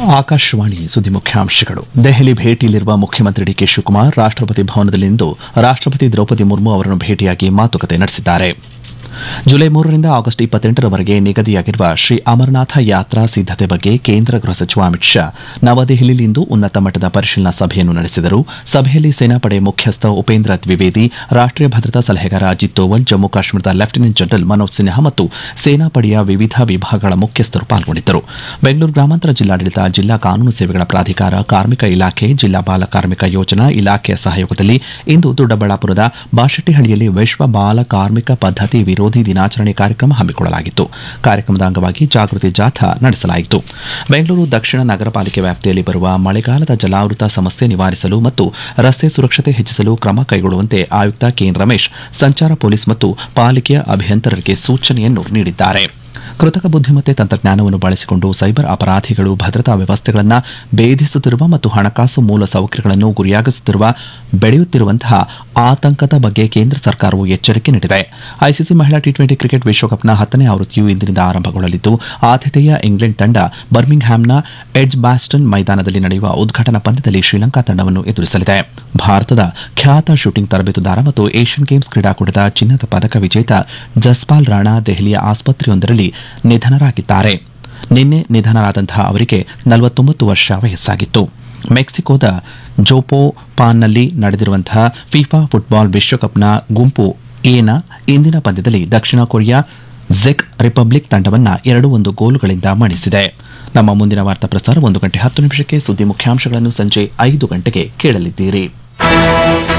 ಆಕಾಶವಾಣಿ ಸುದ್ದಿ ಮುಖ್ಯಾಂಶಗಳು ದೆಹಲಿ ಭೇಟಿಯಲ್ಲಿರುವ ಮುಖ್ಯಮಂತ್ರಿ ಡಿಕೆ ಶಿವಕುಮಾರ್ ರಾಷ್ಟ್ರಪತಿ ಭವನದಲ್ಲಿಂದು ರಾಷ್ಟ್ರಪತಿ ದ್ರೌಪದಿ ಮುರ್ಮು ಅವರನ್ನು ಭೇಟಿಯಾಗಿ ಮಾತುಕತೆ ನಡೆಸಿದ್ದಾರೆ ಜುಲೈ ಮೂರರಿಂದ ಆಗಸ್ಟ್ ಇಪ್ಪತ್ತೆಂಟರವರೆಗೆ ನಿಗದಿಯಾಗಿರುವ ಶ್ರೀ ಅಮರನಾಥ ಯಾತ್ರಾ ಸಿದ್ದತೆ ಬಗ್ಗೆ ಕೇಂದ್ರ ಗೃಹ ಸಚಿವ ಅಮಿತ್ ಶಾ ನವದೆಹಲಿಯಲ್ಲಿಂದು ಉನ್ನತ ಮಟ್ಟದ ಪರಿಶೀಲನಾ ಸಭೆಯನ್ನು ನಡೆಸಿದರು ಸಭೆಯಲ್ಲಿ ಸೇನಾಪಡೆ ಮುಖ್ಯಸ್ಥ ಉಪೇಂದ್ರ ದ್ವಿವೇದಿ ರಾಷ್ಟ್ರೀಯ ಭದ್ರತಾ ಸಲಹೆಗಾರ ಅಜಿತ್ ದೋವಲ್ ಜಮ್ಮು ಕಾಶ್ಮೀರದ ಲೆಫ್ಟಿನೆಂಟ್ ಜನರಲ್ ಮನೋಜ್ ಸಿನ್ಹಾ ಮತ್ತು ಸೇನಾಪಡೆಯ ವಿವಿಧ ವಿಭಾಗಗಳ ಮುಖ್ಯಸ್ಥರು ಪಾಲ್ಗೊಂಡಿದ್ದರು ಬೆಂಗಳೂರು ಗ್ರಾಮಾಂತರ ಜಿಲ್ಲಾಡಳಿತ ಜಿಲ್ಲಾ ಕಾನೂನು ಸೇವೆಗಳ ಪ್ರಾಧಿಕಾರ ಕಾರ್ಮಿಕ ಇಲಾಖೆ ಜಿಲ್ಲಾ ಬಾಲ ಕಾರ್ಮಿಕ ಯೋಜನಾ ಇಲಾಖೆಯ ಸಹಯೋಗದಲ್ಲಿ ಇಂದು ದೊಡ್ಡಬಳ್ಳಾಪುರದ ಬಾಶೆಟ್ಟಿಹಳ್ಳಿಯಲ್ಲಿ ವಿಶ್ವ ಬಾಲ ಕಾರ್ಮಿಕ ಪದ್ಧತಿ ವಿರೋಧಿ ದಿನಾಚರಣೆ ಕಾರ್ಯಕ್ರಮ ಹಮ್ಮಿಕೊಳ್ಳಲಾಗಿತ್ತು ಕಾರ್ಯಕ್ರಮದ ಅಂಗವಾಗಿ ಜಾಗೃತಿ ಜಾಥಾ ನಡೆಸಲಾಯಿತು ಬೆಂಗಳೂರು ದಕ್ಷಿಣ ನಗರ ಪಾಲಿಕೆ ವ್ಯಾಪ್ತಿಯಲ್ಲಿ ಬರುವ ಮಳೆಗಾಲದ ಜಲಾವೃತ ಸಮಸ್ಯೆ ನಿವಾರಿಸಲು ಮತ್ತು ರಸ್ತೆ ಸುರಕ್ಷತೆ ಹೆಚ್ಚಿಸಲು ಕ್ರಮ ಕೈಗೊಳ್ಳುವಂತೆ ಆಯುಕ್ತ ಕೆಎನ್ ರಮೇಶ್ ಸಂಚಾರ ಪೊಲೀಸ್ ಮತ್ತು ಪಾಲಿಕೆಯ ಅಭಿಯಂತರರಿಗೆ ಸೂಚನೆಯನ್ನು ನೀಡಿದ್ದಾರೆ ಕೃತಕ ಬುದ್ಧಿಮತ್ತೆ ತಂತ್ರಜ್ಞಾನವನ್ನು ಬಳಸಿಕೊಂಡು ಸೈಬರ್ ಅಪರಾಧಿಗಳು ಭದ್ರತಾ ವ್ಯವಸ್ಥೆಗಳನ್ನು ಭೇದಿಸುತ್ತಿರುವ ಮತ್ತು ಹಣಕಾಸು ಮೂಲ ಸೌಕರ್ಯಗಳನ್ನು ಗುರಿಯಾಗಿಸುತ್ತಿರುವ ಬೆಳೆಯುತ್ತಿರುವಂತಹ ಆತಂಕದ ಬಗ್ಗೆ ಕೇಂದ್ರ ಸರ್ಕಾರವು ಎಚ್ಚರಿಕೆ ನೀಡಿದೆ ಐಸಿಸಿ ಮಹಿಳಾ ಟಿ ಟ್ವೆಂಟಿ ಕ್ರಿಕೆಟ್ ವಿಶ್ವಕಪ್ನ ಹತ್ತನೇ ಆವೃತ್ತಿಯು ಇಂದಿನಿಂದ ಆರಂಭಗೊಳ್ಳಲಿದ್ದು ಆತಿಥೇಯ ಇಂಗ್ಲೆಂಡ್ ತಂಡ ಬರ್ಮಿಂಗ್ಹ್ಯಾಮ್ನ ಎಡ್ಜ್ ಬ್ಯಾಸ್ಟನ್ ಮೈದಾನದಲ್ಲಿ ನಡೆಯುವ ಉದ್ಘಾಟನಾ ಪಂದ್ಯದಲ್ಲಿ ಶ್ರೀಲಂಕಾ ತಂಡವನ್ನು ಎದುರಿಸಲಿದೆ ಭಾರತದ ಖ್ಯಾತ ಶೂಟಿಂಗ್ ತರಬೇತುದಾರ ಮತ್ತು ಏಷ್ಯನ್ ಗೇಮ್ಸ್ ಕ್ರೀಡಾಕೂಟದ ಚಿನ್ನದ ಪದಕ ವಿಜೇತ ಜಸ್ಪಾಲ್ ರಾಣಾ ದೆಹಲಿಯ ಆಸ್ಪತ್ರೆಯೊಂದರಲ್ಲಿ ನಿಧನರಾಗಿದ್ದಾರೆ ನಿನ್ನೆ ನಿಧನರಾದಂತಹ ಅವರಿಗೆ ನಲವತ್ತೊಂಬತ್ತು ವರ್ಷ ವಯಸ್ಸಾಗಿತ್ತು ಮೆಕ್ಸಿಕೋದ ಜೋಪೋಪಾನ್ನಲ್ಲಿ ನಡೆದಿರುವಂತಹ ಫಿಫಾ ಫುಟ್ಬಾಲ್ ವಿಶ್ವಕಪ್ನ ಗುಂಪು ಎನ ಇಂದಿನ ಪಂದ್ಯದಲ್ಲಿ ದಕ್ಷಿಣ ಕೊರಿಯಾ ಜೆಕ್ ರಿಪಬ್ಲಿಕ್ ತಂಡವನ್ನು ಎರಡು ಒಂದು ಗೋಲುಗಳಿಂದ ಮಣಿಸಿದೆ ನಮ್ಮ ಮುಂದಿನ ವಾರ್ತಾ ಪ್ರಸಾರ ಒಂದು ಗಂಟೆ ಹತ್ತು ನಿಮಿಷಕ್ಕೆ ಸುದ್ದಿ ಮುಖ್ಯಾಂಶಗಳನ್ನು ಸಂಜೆ ಐದು ಗಂಟೆಗೆ ಕೇಳಲಿದ್ದೀರಿ